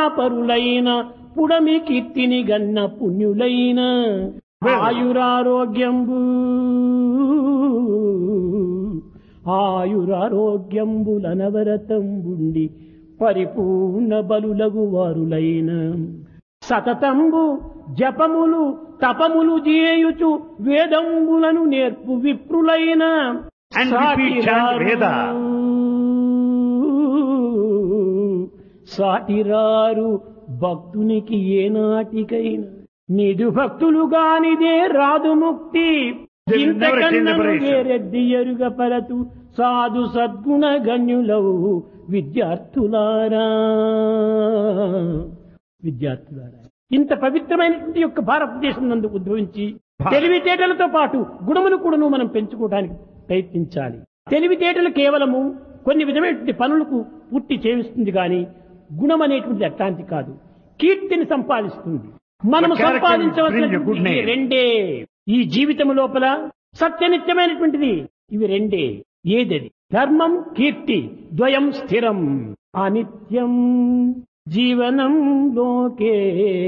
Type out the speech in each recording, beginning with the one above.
క్షమాపరులైన పుడమి కీర్తిని గన్న పుణ్యులైన ఆయురారోగ్యంబు ఆయురారోగ్యంబులనవరతంబుండి పరిపూర్ణ బలులగు వారులైన సతతంబు జపములు తపములు చేయుచు వేదంబులను నేర్పు విప్రులైన And repeat chant Veda. సాటిరారు భక్తునికి ఏనాటికైనా నిధు భక్తులు గానిదే రాదు ముక్తి They will never attain ఇంతకన్నను liberation. వేరెద్ది ఎరుగ పరతు సాధు సద్గుణ గణ్యులవు విద్యార్థులారా విద్యార్థులారా ఇంత పవిత్రమైనటువంటి యొక్క భారతదేశం నందు ఉద్భవించి తెలివితేటలతో పాటు గుణములు కూడాను మనం పెంచుకోవడానికి ప్రయత్నించాలి తెలివితేటలు కేవలము కొన్ని విధమైనటువంటి పనులకు పూర్తి చేయిస్తుంది కానీ గుణం అనేటువంటిది అట్లాంటి కాదు కీర్తిని సంపాదిస్తుంది మనము The character will bring a good సంపాదించవలసినటువంటి name. ఈ రెండే ఈ జీవితం లోపల సత్యనిత్యమైనటువంటిది ఇవి రెండే ఏదది ధర్మం కీర్తి ద్వయం స్థిరం అనిత్యం జీవనం లోకే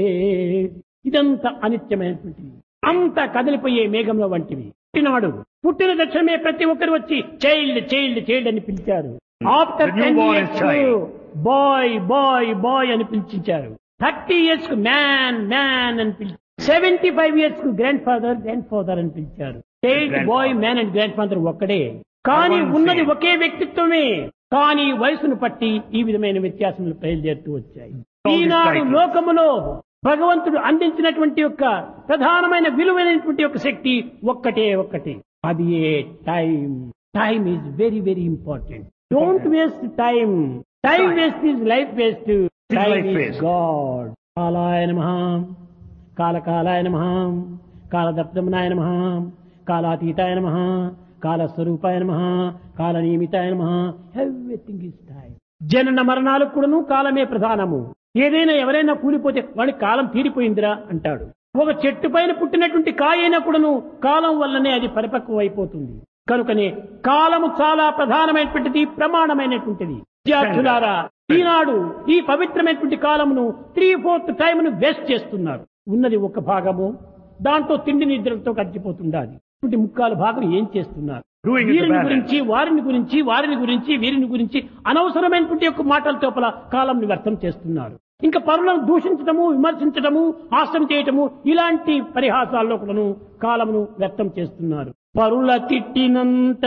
ఇదంతా అనిత్యమైనటువంటిది అంత కదిలిపోయే మేఘంలో వంటివి పుట్టినాడు పుట్టిన తక్షణమే ప్రతి ఒక్కరు వచ్చి చైల్డ్ చైల్డ్ చైల్డ్ అని పిలిచారు after The ten newborn is years child. Boy boy boy అని పిలిచించారు థర్టీ ఇయర్స్ కు మ్యాన్ మ్యాన్ అని పిలిచారు సెవెంటీ ఫైవ్ ఇయర్స్ కు గ్రాండ్ ఫాదర్ గ్రాండ్ ఫాదర్ అని పిలిచారు child Grandfather. Boy man and grandfather ఒక్కడే కానీ One ఉన్నది same. ఒకే వ్యక్తిత్వమే కానీ వయసును పట్టి ఈ విధమైన వ్యత్యాసములు బయలుదేరుతూ వచ్చాయి All these ఈనాడు titles. లోకములో భగవంతుడు అందించినటువంటి యొక్క ప్రధానమైన విలువైనటువంటి యొక్క శక్తి ఒక్కటే ఒక్కటే అది a time time is very very important don't waste time time Time. Waste is life waste time life is waste. God కాలాయ నమ కాలకాలాయ నమ కాలదప్తమనాయ నమ కాలాతీతాయ నమ కాలస్వరూపాయ నమ కాలనియమితాయ నమ ఎవ్రీథింగ్ ఇస్ టైం జనన మరణాలకు కూడాను కాలమే ప్రధానము ఏదైనా ఎవరైనా కూలిపోతే వాడి కాలం తీరిపోయిందిరా అంటాడు ఒక చెట్టు పైన పుట్టినటువంటి కాయ అయినా కూడాను కాలం వల్లనే అది పరిపక్వం అయిపోతుంది కనుకనే కాలము చాలా ప్రధానమైనటువంటిది ప్రమాణమైనటువంటిది విద్యార్థులారా ఈనాడు ఈ పవిత్రమైనటువంటి కాలమును త్రీ ఫోర్త్ టైంను వేస్ట్ చేస్తున్నారు ఉన్నది ఒక భాగము దాంట్లో తిండి నిద్రలతో గడిచిపోతుండాలి ఇటువంటి ముక్కాలు భాగం ఏం చేస్తున్నారు Doing it వీరిని balance. గురించి వారిని గురించి వారిని గురించి వీరిని గురించి అనవసరమైనటువంటి యొక్క మాటల తోపల కాలంని వ్యర్థం చేస్తున్నారు ఇంకా పరులను దూషించడము విమర్శించడము హాస్యం చేయటము ఇలాంటి పరిహాసాల్లో కూడాను కాలమును వ్యర్థం చేస్తున్నారు పరుల తిట్టినంత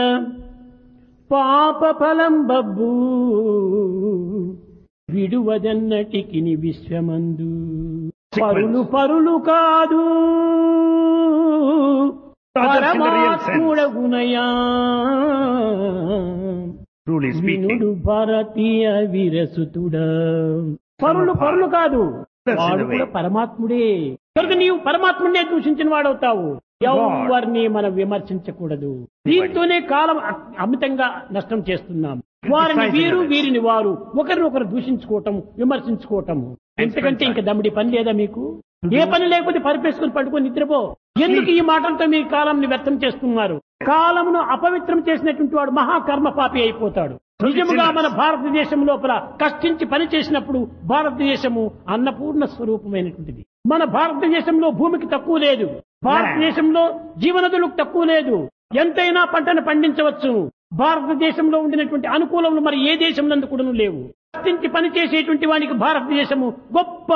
పాప ఫలం బబ్బు విడువదన్నటికి విశ్వమందు పరులు పరులు కాదు Others in the real sense. పరమాత్ముడగునయా Truly speaking. వినుడు భారతీయ వీరసుతుడా పరులు పరులు కాదు That's in వాడు the way. కూడా పరమాత్ముడే కనుక నీవు పరమాత్ముడే దూషించిన వాడవుతావు ఎవరిని మనం విమర్శించకూడదు దీంతోనే కాలం అ- అమితంగా నష్టం చేస్తున్నాం వారిని వీరు వీరిని వారు ఒకరినొకరు దూషించుకోవటం విమర్శించుకోవటం ఎంతకంటే ఇంకా దమ్ముడి పని లేదా మీకు ఏ పని లేకపోతే పరిపేసుకుని పట్టుకొని నిద్రపో ఎందుకు ఈ మాటలతో మీ కాలంని వ్యర్థం చేస్తున్నారు కాలమును అపవిత్రం చేసినటువంటి వాడు మహాకర్మ పాపి అయిపోతాడు నిజముగా మన భారతదేశం లోపల కష్టించి పని చేసినప్పుడు భారతదేశము అన్నపూర్ణ స్వరూపమైనటువంటిది మన భారతదేశంలో భూమికి తక్కువ లేదు భారతదేశంలో జీవనదులకు తక్కువ లేదు ఎంతైనా పంటను పండించవచ్చు భారతదేశంలో ఉండినటువంటి అనుకూలములు మరి ఏ దేశం నందు కూడా లేవు కష్టించి పని చేసేటువంటి వానికి భారతదేశము గొప్ప